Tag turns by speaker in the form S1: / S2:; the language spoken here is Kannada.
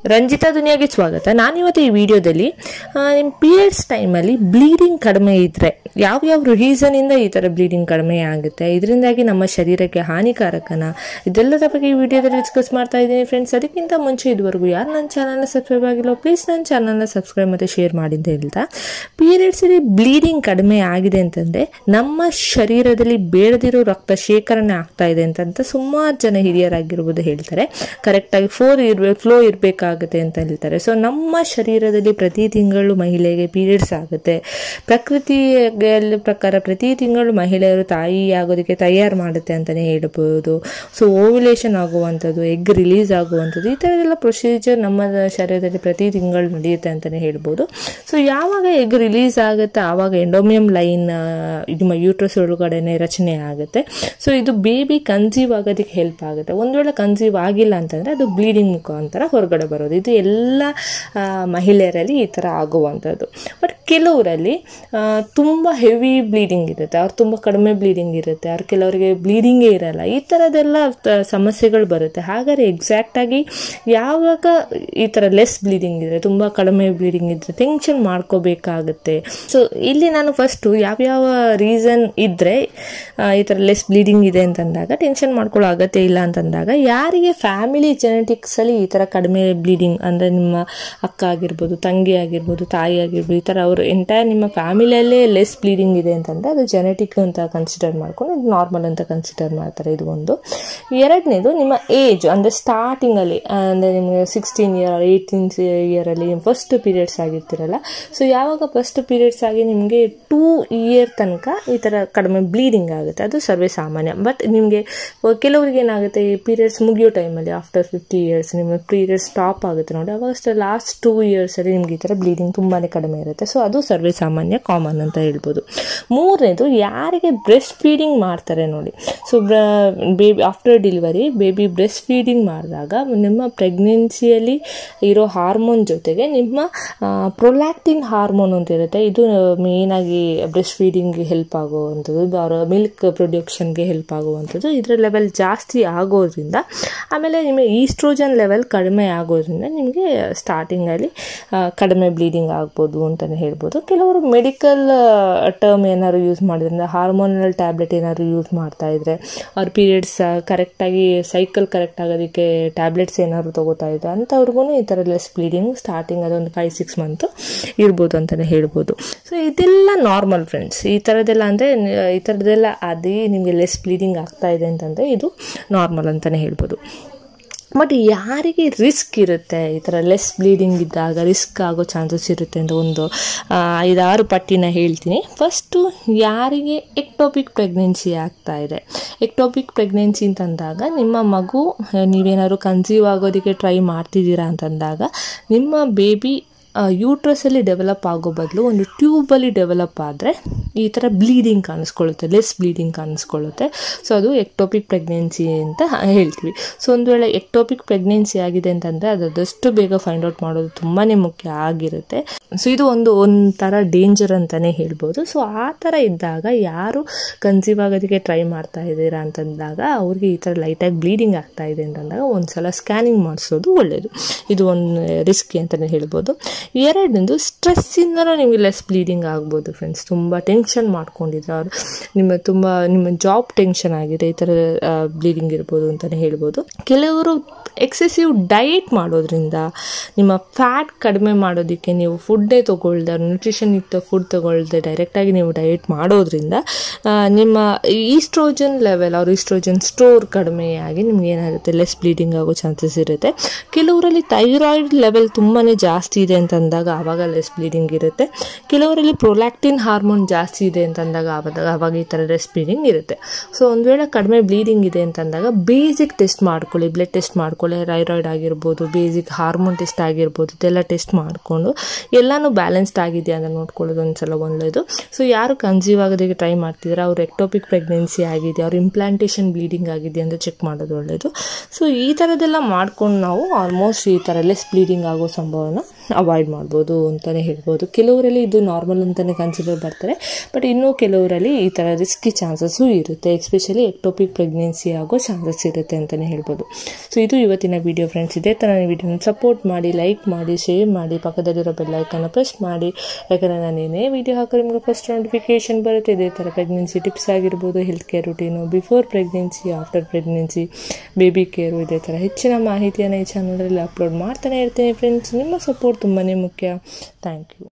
S1: ರಂಜಿತಾ ದುನಿಯಾಗೆ ಸ್ವಾಗತ ನಾನಿವತ್ತು ಈ ವಿಡಿಯೋದಲ್ಲಿ ನಿಮ್ಮ ಪೀರಿಯಡ್ಸ್ ಟೈಮಲ್ಲಿ ಬ್ಲೀಡಿಂಗ್ ಕಡಿಮೆ ಇದ್ದರೆ ಯಾವ್ಯಾವ ರೀಸನಿಂದ ಈ ಥರ ಬ್ಲೀಡಿಂಗ್ ಕಡಿಮೆ ಆಗುತ್ತೆ ಇದರಿಂದಾಗಿ ನಮ್ಮ ಶರೀರಕ್ಕೆ ಹಾನಿಕಾರಕನ ಇದೆಲ್ಲದ ಬಗ್ಗೆ ಈ ವಿಡಿಯೋದಲ್ಲಿ ಡಿಸ್ಕಸ್ ಮಾಡ್ತಾ ಇದ್ದೀನಿ ಫ್ರೆಂಡ್ಸ್ ಅದಕ್ಕಿಂತ ಮುಂಚೆ ಇದುವರೆಗೂ ಯಾರು ನನ್ನ ಚಾನಲ್ನ ಸಬ್ಸ್ಕ್ರೈಬ್ ಆಗಿಲ್ಲ ಪ್ಲೀಸ್ ನನ್ನ ಚಾನಲ್ನ ಸಬ್ಸ್ಕ್ರೈಬ್ ಮತ್ತು ಶೇರ್ ಮಾಡಿ ಅಂತ ಹೇಳ್ತಾ ಪೀರಿಯಡ್ಸಲ್ಲಿ ಬ್ಲೀಡಿಂಗ್ ಕಡಿಮೆ ಆಗಿದೆ ಅಂತಂದರೆ ನಮ್ಮ ಶರೀರದಲ್ಲಿ ಬೇಡದಿರೋ ರಕ್ತ ಶೇಖರಣೆ ಆಗ್ತಾ ಇದೆ ಅಂತಂತ ಸುಮಾರು ಜನ ಹಿರಿಯರಾಗಿರ್ಬೋದು ಹೇಳ್ತಾರೆ ಕರೆಕ್ಟಾಗಿ ಫೋರ್ ಇರ್ಬೇಕು ಫ್ಲೋ ಇರಬೇಕಾಗುತ್ತೆ ಅಂತ ಹೇಳ್ತಾರೆ ಸೊ ನಮ್ಮ ಶರೀರದಲ್ಲಿ ಪ್ರತಿ ತಿಂಗಳು ಮಹಿಳೆಗೆ ಪೀರಿಯಡ್ಸ್ ಆಗುತ್ತೆ ಪ್ರಕೃತಿಯ ಪ್ರಕಾರ ಪ್ರತಿ ತಿಂಗಳು ಮಹಿಳೆಯರು ತಾಯಿ ಆಗೋದಕ್ಕೆ ತಯಾರು ಮಾಡುತ್ತೆ ಅಂತಲೇ ಹೇಳ್ಬೋದು ಸೊ ಓವ್ಯುಲೇಷನ್ ಆಗುವಂಥದ್ದು ಎಗ್ ರಿಲೀಸ್ ಆಗುವಂಥದ್ದು ಈ ಥರದೆಲ್ಲ ಪ್ರೊಸೀಜರ್ ನಮ್ಮ ಶರೀರದಲ್ಲಿ ಪ್ರತಿ ತಿಂಗಳು ನಡೆಯುತ್ತೆ ಅಂತಲೇ ಹೇಳ್ಬೋದು ಸೊ ಯಾವಾಗ ಎಗ್ ರಿಲೀಸ್ ಆಗುತ್ತೆ ಆವಾಗ ಎಂಡೋಮಿಯಂ ಲೈನ್ ನಿಮ್ಮ ಯೂಟ್ರಸ್ ಒಳಗಡೆನೆ ರಚನೆ ಆಗುತ್ತೆ ಸೊ ಇದು ಬೇಬಿ ಕನ್ಸೀವ್ ಆಗೋದಕ್ಕೆ ಹೆಲ್ಪ್ ಆಗುತ್ತೆ ಒಂದು ವೇಳೆ ಕನ್ಸೀವ್ ಆಗಿಲ್ಲ ಅಂತಂದರೆ ಅದು ಬ್ಲೀಡಿಂಗ್ ಮುಖಾಂತರ ಹೊರಗಡೆ ಬರೋದು ಇದು ಎಲ್ಲ ಆ, ಮಹಿಳೆಯರಲ್ಲಿ ಈ ಥರ ಆಗುವಂಥದ್ದು ಬಟ್ ಕೆಲವರಲ್ಲಿ ತುಂಬ ಹೆವಿ ಬ್ಲೀಡಿಂಗ್ ಇರುತ್ತೆ ಅವ್ರು ತುಂಬ ಕಡಿಮೆ ಬ್ಲೀಡಿಂಗ್ ಇರುತ್ತೆ ಅವ್ರು ಕೆಲವರಿಗೆ ಬ್ಲೀಡಿಂಗೇ ಇರಲ್ಲ ಈ ಥರದ್ದೆಲ್ಲ ತ- ಸಮಸ್ಯೆಗಳು ಬರುತ್ತೆ ಹಾಗಾದ್ರೆ ಎಕ್ಸಾಕ್ಟಾಗಿ ಯಾವಾಗ ಈ ಥರ ಲೆಸ್ ಬ್ಲೀಡಿಂಗ್ ಇದ್ರೆ ತುಂಬ ಕಡಿಮೆ ಬ್ಲೀಡಿಂಗ್ ಇದ್ರೆ ಟೆನ್ಷನ್ ಮಾಡ್ಕೋಬೇಕಾಗುತ್ತೆ ಸೊ ಇಲ್ಲಿ ನಾನು ಫಸ್ಟು ಯಾವ್ಯಾವ ರೀಸನ್ ಇದ್ದರೆ ಈ ಥರ ಲೆಸ್ ಬ್ಲೀಡಿಂಗ್ ಇದೆ ಅಂತಂದಾಗ ಟೆನ್ಷನ್ ಮಾಡ್ಕೊಳ್ಳೋ ಅಗತ್ಯ ಇಲ್ಲ ಅಂತಂದಾಗ ಯಾರಿಗೆ ಫ್ಯಾಮಿಲಿ ಜೆನೆಟಿಕ್ಸಲ್ಲಿ ಈ ಥರ ಕಡಿಮೆ ಬ್ಲೀಡಿಂಗ್ ಅಂದರೆ ನಿಮ್ಮ ಅಕ್ಕ ಆಗಿರ್ಬೋದು ತಂಗಿ ಆಗಿರ್ಬೋದು ತಾಯಿ ಆಗಿರ್ಬೋದು ಈ ಥರ ಅವರು ಎಂಟೈರ್ ನಿಮ್ಮ ಫ್ಯಾಮಿಲಿಯಲ್ಲೇ ಲೆಸ್ ಬ್ಲೀಡಿಂಗ್ ಇದೆ ಅಂತಂದರೆ ಅದು ಜೆನೆಟಿಕ್ ಅಂತ ಕನ್ಸಿಡರ್ ಮಾಡ್ಕೊಂಡು ಇದು ನಾರ್ಮಲ್ ಅಂತ ಕನ್ಸಿಡರ್ ಮಾಡ್ತಾರೆ ಇದು ಒಂದು ಎರಡನೇದು ನಿಮ್ಮ ಏಜ್ ಅಂದರೆ ಸ್ಟಾರ್ಟಿಂಗಲ್ಲಿ ಅಂದರೆ ನಿಮಗೆ ಸಿಕ್ಸ್ಟೀನ್ ಇಯರ್ ಏಯ್ಟೀನ್ ಇಯರಲ್ಲಿ ಫಸ್ಟ್ ಪೀರಿಯಡ್ಸ್ ಆಗಿರ್ತಿರಲ್ಲ ಸೊ ಯಾವಾಗ ಫಸ್ಟ್ ಪೀರಿಯಡ್ಸ್ ಆಗಿ ನಿಮಗೆ ಟೂ ಇಯರ್ ತನಕ ಈ ಥರ ಕಡಿಮೆ ಬ್ಲೀಡಿಂಗ್ ಆಗುತ್ತೆ ಅದು ಸರ್ವೇ ಸಾಮಾನ್ಯ ಬಟ್ ನಿಮಗೆ ಕೆಲವರಿಗೆ ಏನಾಗುತ್ತೆ ಈ ಪೀರಿಯಡ್ಸ್ ಮುಗಿಯೋ ಟೈಮಲ್ಲಿ ಆಫ್ಟರ್ ಫಿಫ್ಟಿ ಇಯರ್ಸ್ ನಿಮಗೆ ಪೀರಿಯಡ್ಸ್ ಸ್ಟಾಪ್ ಆಗುತ್ತೆ ನೋಡಿ ಅವಾಗ ಲಾಸ್ಟ್ ಟೂ ಇಯರ್ಸಲ್ಲಿ ನಿಮಗೆ ಈ ಥರ ಬ್ಲೀಡಿಂಗ್ ತುಂಬಾ ಕಡಿಮೆ ಇರುತ್ತೆ ಸೊ ಅದು ಸರ್ವೇ ಸಾಮಾನ್ಯ ಕಾಮನ್ ಅಂತ ಹೇಳ್ಬೋದು ಮೂರನೇದು ಯಾರಿಗೆ ಬ್ರೆಸ್ಟ್ ಫೀಡಿಂಗ್ ಮಾಡ್ತಾರೆ ನೋಡಿ so baby after delivery baby breast feeding ಮಾಡಿದಾಗ ನಿಮ್ಮ ಪ್ರೆಗ್ನೆನ್ಸಿಯಲ್ಲಿ ಇರೋ ಹಾರ್ಮೋನ್ ಜೊತೆಗೆ ನಿಮ್ಮ ಪ್ರೊಲ್ಯಾಕ್ಟಿನ್ ಹಾರ್ಮೋನ್ ಅಂತ ಇರುತ್ತೆ ಇದು ಮೇಯ್ನಾಗಿ ಬ್ರೆಸ್ಟ್ ಫೀಡಿಂಗ್ಗೆ ಹೆಲ್ಪ್ ಆಗುವಂಥದ್ದು ಅವರ ಮಿಲ್ಕ್ ಪ್ರೊಡಕ್ಷನ್ಗೆ ಹೆಲ್ಪ್ ಆಗುವಂಥದ್ದು ಇದರ ಲೆವೆಲ್ ಜಾಸ್ತಿ ಆಗೋದ್ರಿಂದ ಆಮೇಲೆ ನಿಮಗೆ ಈಸ್ಟ್ರೋಜನ್ ಲೆವೆಲ್ ಕಡಿಮೆ ಆಗೋದ್ರಿಂದ ನಿಮಗೆ ಸ್ಟಾರ್ಟಿಂಗಲ್ಲಿ ಕಡಿಮೆ ಬ್ಲೀಡಿಂಗ್ ಆಗ್ಬೋದು ಅಂತಲೇ ಹೇಳ್ಬೋದು ಕೆಲವರು ಮೆಡಿಕಲ್ ಟರ್ಮ್ ಏನಾದ್ರು ಯೂಸ್ ಮಾಡಿದ್ರಿಂದ ಹಾರ್ಮೋನಲ್ ಟ್ಯಾಬ್ಲೆಟ್ ಏನಾದ್ರು ಯೂಸ್ ಮಾಡ್ತಾ ಇದ್ರೆ ಅವ್ರ ಪೀರಿಯಡ್ಸ್ ಕರೆಕ್ಟಾಗಿ ಸೈಕಲ್ ಕರೆಕ್ಟ್ ಆಗೋದಕ್ಕೆ ಟ್ಯಾಬ್ಲೆಟ್ಸ್ ಏನಾದ್ರು ತಗೋತಾ ಇದ್ರೆ ಅಂಥವ್ರಿಗೂ ಈ ಥರ ಲೆಸ್ ಬ್ಲೀಡಿಂಗ್ ಸ್ಟಾರ್ಟಿಂಗ್ ಅದೊಂದು ಫೈವ್ ಸಿಕ್ಸ್ ಮಂತು ಇರ್ಬೋದು ಅಂತಲೇ ಹೇಳ್ಬೋದು ಸೊ ಇದೆಲ್ಲ ನಾರ್ಮಲ್ ಫ್ರೆಂಡ್ಸ್ ಈ ಥರದ್ದೆಲ್ಲ ಅಂದರೆ ಈ ಥರದ್ದೆಲ್ಲ ಅದೇ ನಿಮಗೆ ಲೆಸ್ ಬ್ಲೀಡಿಂಗ್ ಆಗ್ತಾ ಇದೆ ಅಂತಂದರೆ ಇದು ನಾರ್ಮಲ್ ಅಂತಲೇ ಹೇಳ್ಬೋದು ಬಟ್ ಯಾರಿಗೆ ರಿಸ್ಕ್ ಇರುತ್ತೆ ಈ ಥರ ಲೆಸ್ ಬ್ಲೀಡಿಂಗ್ ಇದ್ದಾಗ ರಿಸ್ಕ್ ಆಗೋ ಚಾನ್ಸಸ್ ಇರುತ್ತೆ ಅಂತ ಒಂದು ಆ, ಐದಾರು ಪಟ್ಟಿನ ಹೇಳ್ತೀನಿ ಫಸ್ಟು ಯಾರಿಗೆ ಎಕ್ಟೋಪಿಕ್ ಪ್ರೆಗ್ನೆನ್ಸಿ ಆಗ್ತಾ ಇದೆ ಎಕ್ಟೋಪಿಕ್ ಪ್ರೆಗ್ನೆನ್ಸಿ ಅಂತಂದಾಗ ನಿಮ್ಮ ಮಗು ಆ, ನೀವೇನಾದ್ರು ಕನ್ಸೀವ್ ಆಗೋದಕ್ಕೆ ಟ್ರೈ ಮಾಡ್ತಿದ್ದೀರಾ ಅಂತಂದಾಗ ನಿಮ್ಮ ಬೇಬಿ ಯೂಟ್ರಸಲ್ಲಿ ಡೆವಲಪ್ ಆಗೋ ಬದಲು ಒಂದು ಟ್ಯೂಬಲ್ಲಿ ಡೆವಲಪ್ ಆದರೆ ಈ ಥರ ಬ್ಲೀಡಿಂಗ್ ಕಾಣಿಸ್ಕೊಳ್ಳುತ್ತೆ ಲೆಸ್ ಬ್ಲೀಡಿಂಗ್ ಕಾಣಿಸ್ಕೊಳ್ಳುತ್ತೆ ಸೊ ಅದು ಎಕ್ಟೋಪಿಕ್ ಪ್ರೆಗ್ನೆನ್ಸಿ ಅಂತ ಹೇಳ್ತೀವಿ ಸೊ ಒಂದು ವೇಳೆ ಎಕ್ಟೋಪಿಕ್ ಪ್ರೆಗ್ನೆನ್ಸಿ ಆಗಿದೆ ಅಂತಂದರೆ ಅದು ಆದಷ್ಟು ಬೇಗ ಫೈಂಡ್ ಔಟ್ ಮಾಡೋದು ತುಂಬಾ ಮುಖ್ಯ ಆಗಿರುತ್ತೆ ಸೊ ಇದು ಒಂದು ಒಂಥರ ಡೇಂಜರ್ ಅಂತಲೇ ಹೇಳ್ಬೋದು ಸೊ ಆ ಥರ ಇದ್ದಾಗ ಯಾರು ಕನ್ಸೀವ್ ಆಗೋದಕ್ಕೆ ಟ್ರೈ ಮಾಡ್ತಾ ಇದ್ದೀರಾ ಅಂತಂದಾಗ ಅವ್ರಿಗೆ ಈ ಥರ ಲೈಟಾಗಿ ಬ್ಲೀಡಿಂಗ್ ಆಗ್ತಾ ಇದೆ ಅಂತಂದಾಗ ಒಂದು ಸಲ ಸ್ಕ್ಯಾನಿಂಗ್ ಮಾಡಿಸೋದು ಒಳ್ಳೆಯದು ಇದು ಒಂದು ರಿಸ್ಕಿ ಅಂತಲೇ ಹೇಳ್ಬೋದು ಎರಡನೇದು ಸ್ಟ್ರೆಸ್ಸಿಂದನೂ ನಿಮಗೆ ಲೆಸ್ ಬ್ಲೀಡಿಂಗ್ ಆಗ್ಬೋದು ಫ್ರೆಂಡ್ಸ್ ತುಂಬ ಟೆನ್ಷನ್ ಮಾಡ್ಕೊಂಡಿದ್ರೆ ಅವ್ರು ನಿಮ್ಮ ತುಂಬ ನಿಮ್ಮ ಜಾಬ್ ಟೆನ್ಷನ್ ಆಗಿದೆ ಈ ಥರ ಬ್ಲೀಡಿಂಗ್ ಇರ್ಬೋದು ಅಂತಲೇ ಹೇಳ್ಬೋದು ಕೆಲವರು ಎಕ್ಸೆಸಿವ್ ಡಯಟ್ ಮಾಡೋದ್ರಿಂದ ನಿಮ್ಮ ಫ್ಯಾಟ್ ಕಡಿಮೆ ಮಾಡೋದಕ್ಕೆ ನೀವು ಫುಡ್ಡೇ ತೊಗೊಳ್ದೆ ನ್ಯೂಟ್ರಿಷನ್ ಯುಕ್ತ ಫುಡ್ ತೊಗೊಳ್ದೆ ಡೈರೆಕ್ಟಾಗಿ ನೀವು ಡಯಟ್ ಮಾಡೋದ್ರಿಂದ ಆ, ನಿಮ್ಮ ಈಸ್ಟ್ರೋಜನ್ ಲೆವೆಲ್ ಅವ್ರ ಈಸ್ಟ್ರೋಜನ್ ಸ್ಟೋರ್ ಕಡಿಮೆಯಾಗಿ ನಿಮ್ಗೆ ಏನಾಗುತ್ತೆ ಲೆಸ್ ಬ್ಲೀಡಿಂಗ್ ಆಗೋ ಚಾನ್ಸಸ್ ಇರುತ್ತೆ ಕೆಲವರಲ್ಲಿ ಥೈರಾಯ್ಡ್ ಲೆವೆಲ್ ತುಂಬಾ ಜಾಸ್ತಿ ಇದೆ ಅಂತಂದಾಗ ಆವಾಗ ಲೆಸ್ ಬ್ಲೀಡಿಂಗ್ ಇರುತ್ತೆ ಕೆಲವರಲ್ಲಿ ಪ್ರೊಲ್ಯಾಕ್ಟಿನ್ ಹಾರ್ಮೋನ್ ಜಾಸ್ತಿ ಇದೆ ಅಂತಂದಾಗ ಆವಾಗ ಆವಾಗ ಈ ಥರ ಲೆಸ್ ಬ್ಲೀಡಿಂಗ್ ಇರುತ್ತೆ ಸೊ ಒಂದು ವೇಳೆ ಕಡಿಮೆ ಬ್ಲೀಡಿಂಗ್ ಇದೆ ಅಂತಂದಾಗ ಬೇಸಿಕ್ ಟೆಸ್ಟ್ ಮಾಡ್ಕೊಳ್ಳಿ ಬ್ಲಡ್ ಟೆಸ್ಟ್ ಮಾಡ್ಕೊಳ್ಳಿ ಥೈರಾಯ್ಡ್ ಆಗಿರ್ಬೋದು ಬೇಸಿಕ್ ಹಾರ್ಮೋನ್ ಟೆಸ್ಟ್ ಆಗಿರ್ಬೋದು ಇದೆಲ್ಲ ಟೆಸ್ಟ್ ಮಾಡಿಕೊಂಡು ಎಲ್ಲನೂ ಬ್ಯಾಲೆನ್ಸ್ಡ್ ಆಗಿದೆಯಾ ಅಂತ ನೋಡ್ಕೊಳ್ಳೋದು ಒಂದ್ಸಲ ಒಳ್ಳೆಯದು ಸೊ ಯಾರು ಕನ್ಸೀವ್ ಆಗೋದಕ್ಕೆ ಟ್ರೈ ಮಾಡ್ತಿದ್ದಾರೆ ಅವ್ರು ಎಕ್ಟೋಪಿಕ್ ಪ್ರೆಗ್ನೆನ್ಸಿ ಆಗಿದೆ ಅವ್ರ ಇಂಪ್ಲಾಂಟೇಷನ್ ಬ್ಲೀಡಿಂಗ್ ಆಗಿದೆ ಅಂತ ಚೆಕ್ ಮಾಡೋದು ಒಳ್ಳೆಯದು ಸೊ ಈ ಥರದ್ದೆಲ್ಲ ಮಾಡ್ಕೊಂಡು ನಾವು ಆಲ್ಮೋಸ್ಟ್ ಈ ಥರ ಲೆಸ್ ಬ್ಲೀಡಿಂಗ್ ಆಗೋ ಸಂಭವನ ಅವಾಯ್ಡ್ ಮಾಡ್ಬೋದು ಅಂತಲೇ ಹೇಳ್ಬೋದು ಕೆಲವರಲ್ಲಿ ಇದು ನಾರ್ಮಲ್ ಅಂತಲೇ ಕನ್ಸಿಡರ್ ಬರ್ತಾರೆ ಬಟ್ ಇನ್ನೂ ಕೆಲವರಲ್ಲಿ ಈ ಥರ ರಿಸ್ಕಿ ಚಾನ್ಸಸ್ಸು ಇರುತ್ತೆ ಎಸ್ಪೆಷಲಿ ಎಕ್ಟೋಪಿಕ್ ಪ್ರೆಗ್ನೆನ್ಸಿ ಆಗೋ ಚಾನ್ಸಸ್ ಇರುತ್ತೆ ಅಂತಲೇ ಹೇಳ್ಬೋದು ಸೊ ಇದು ಇವತ್ತಿನ ವಿಡಿಯೋ ಫ್ರೆಂಡ್ಸ್ ಇದೇ ಥರ ವಿಡಿಯೋನ ಸಪೋರ್ಟ್ ಮಾಡಿ ಲೈಕ್ ಮಾಡಿ ಶೇರ್ ಮಾಡಿ ಪಕ್ಕದಲ್ಲಿರೋ ಬೆಲ್ಲೈಕನ್ನು ಪ್ರೆಸ್ ಮಾಡಿ ಯಾಕಂದರೆ ನಾನು ಏನೇ ವಿಡಿಯೋ ಹಾಕೋ ನಿಮಗೆ ಫಸ್ಟ್ ನೋಟಿಫಿಕೇಶನ್ ಬರುತ್ತೆ ಇದೇ ಥರ ಪ್ರೆಗ್ನೆನ್ಸಿ ಟಿಪ್ಸ್ ಆಗಿರ್ಬೋದು health care routine before pregnancy after pregnancy baby care ಇದೇ ಥರ ಹೆಚ್ಚಿನ ಮಾಹಿತಿಯನ್ನು ಈ ಚಾನಲಲ್ಲಿ ಅಪ್ಲೋಡ್ ಮಾಡ್ತಾನೆ ಇರ್ತೀನಿ ಫ್ರೆಂಡ್ಸ್ ನಿಮ್ಮ ಸಪೋರ್ಟ್ ತುಂಬಾ ಮುಖ್ಯ ಥ್ಯಾಂಕ್ ಯು